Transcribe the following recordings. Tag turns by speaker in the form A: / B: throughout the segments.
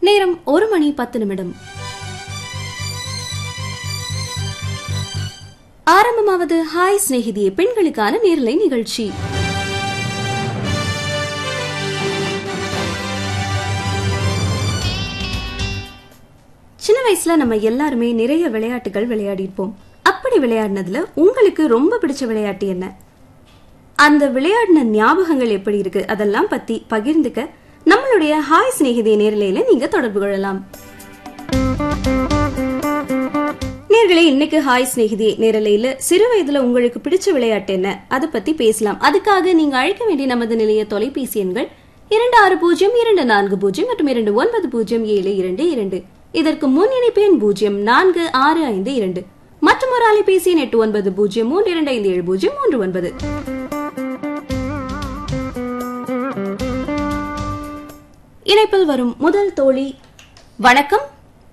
A: நேரம் ஒரு மணி பத்து நிமிடம் ஆரம்பமாவது ஹாய் சிநேகிதியே பெண்களுக்கான நேரலை நிகழ்ச்சி சின்ன வயசுல நம்ம எல்லாருமே நிறைய விளையாட்டுகள் விளையாடிருப்போம் அப்படி விளையாடினதுல உங்களுக்கு ரொம்ப பிடிச்ச விளையாட்டு என்ன அந்த விளையாடின ஞாபகங்கள் எப்படி இருக்கு அதெல்லாம் பத்தி பகிர்ந்துக்க நம்மளுடைய ஹாய் சிநேகிதே நேரலையில நீங்க தொடர்பு கொள்ளலாம் நேர்களே இன்னைக்கு ஹாய் சிநேகிதி நேரலையில சிறு வயதுல உங்களுக்கு பிடிச்ச விளையாட்டு என்ன அதை பத்தி பேசலாம் அதுக்காக நீங்க அழைக்க வேண்டிய நமது நிலைய தொலைபேசி எண்கள் இரண்டு ஆறு பூஜ்ஜியம் இரண்டு நான்கு பூஜ்ஜியம் மற்றும் இரண்டு ஒன்பது பூஜ்ஜியம் ஏழு இரண்டு இரண்டு இதற்கு முன் இணைப்பு எண் பூஜ்ஜியம் நான்கு ஆறு ஐந்து இரண்டு மற்றும் ஒரு அலைபேசி எண் எட்டு ஒன்பது பூஜ்ஜியம் மூன்று இரண்டு ஐந்து ஏழு பூஜ்ஜியம் மூன்று ஒன்பது இணைப்பில் வரும் முதல் தோழி வணக்கம்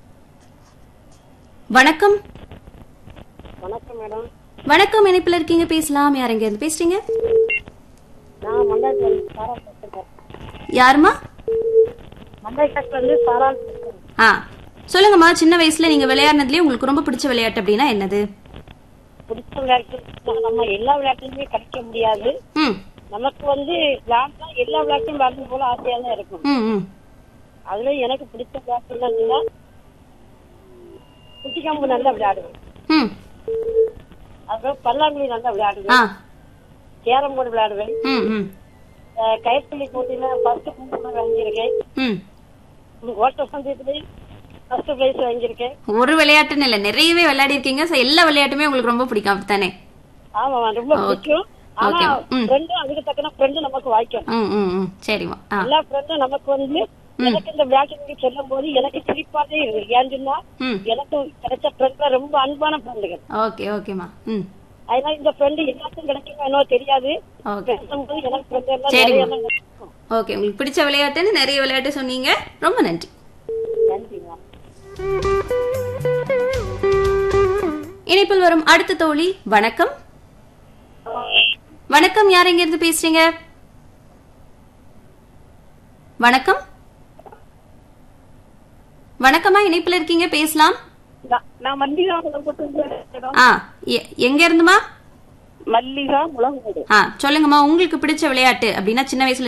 A: வணக்கம்
B: வணக்கம் மேடம்
A: வணக்கம் இணைப்பில் இருக்கீங்க பேசலாம் யார் எங்க இருந்து பேசுறீங்க
B: நான் மண்டாயத்துல சாரா பேசுறேன்
A: யாருமா
B: மண்டாயத்துல இருந்து சாரா பேசுறேன்
A: ஆ சொல்லுங்கம்மா சின்ன வயசுல நீங்க விளையாடினதுலயே உங்களுக்கு ரொம்ப பிடிச்ச விளையாட்டு அப்படின்னா என்னது
B: பிடிச்ச விளையாட்டு நம்ம எல்லா விளையாட்டுலயுமே கிடைக்க முடியாது
A: ம்
B: நமக்கு வந்து விளையாட்டா எல்லா விளையாட்டும் விளையாடும் போல ஆசையா தான் இருக்கும்
A: ம் ம்
B: அதுல எனக்கு பிடிச்ச விளையாட்டு என்னன்னா குட்டிக்காம்பு நல்லா விளையாடுவேன்
A: ம்
B: அப்புறம் பல்லாங்குழி நல்லா
A: ஆ
B: விளையாடுவேன் கேரம் போர்டு விளையாடுவேன்
A: ம் ம்
B: அஹ் கயிற்றுலி போட்டியில ஃபர்ஸ்ட் பிரைஸ் வாங்கியிருக்கேன்
A: ம்
B: ஓட்ட பந்தயத்துலயும் ஃபர்ஸ்ட் பிரைஸ் வாங்கியிருக்கேன்
A: ஒரு விளையாட்டுன்னு இல்ல நிறையவே விளையாடி இருக்கீங்க so எல்லா விளையாட்டுமே உங்களுக்கு ரொம்ப பிடிக்கும் அப்படித்தானே
B: ஆமா ரொம்ப பிடிக்கும் ஆனா
A: Okay. ம்.
B: ஃப்ரெண்டும் அதுக்கு தக்கன ஃப்ரெண்டு நமக்கு வாய்க்கும்
A: ம் ம் ம் சரிம்மா ஆ
B: எல்லா ஃப்ரெண்டும் நமக்கு வந்து எனக்கு இந்த விளையாட்டு சொல்லும் போது எனக்கு சிரிப்பாதே இருக்கு ஏன்னு சொன்னா
A: ம்
B: எனக்கு கிடைச்ச ஃப்ரெண்ட்ல ரொம்ப அன்பான ஃப்ரெண்டுகள்
A: ஓகே ஓகேம்மா ம்
B: அதனால இந்த ஃப்ரெண்டு எல்லாத்துக்கும் கிடைக்குமோ என்னவோ தெரியாது
A: ஓகே
B: பேசும்போது எனக்கு ஃப்ரெண்ட் எல்லாம்
A: சரிம்மா.
B: நிறைய எல்லாம் கிடைக்கும்.
A: ஓகே உங்களுக்கு பிடிச்ச விளையாட்டுன்னு நிறைய விளையாட்டு சொன்னீங்க ரொம்ப நன்றி
B: நன்றிங்க
A: இணைப்பில் வரும் அடுத்த தோழி வணக்கம் வணக்கம் யார் எங்க இருந்து பேசுறீங்க வணக்கம் வணக்கமா இணைப்பில் இருக்கீங்க பேசலாம்
B: நான்- நான் மல்லிகா முளகு
A: ஆ எ- எங்க இருந்துமா
B: மல்லிகா முளகு
A: ஆ சொல்லுங்கம்மா உங்களுக்கு பிடிச்ச விளையாட்டு அப்படின்னா சின்ன வயசுல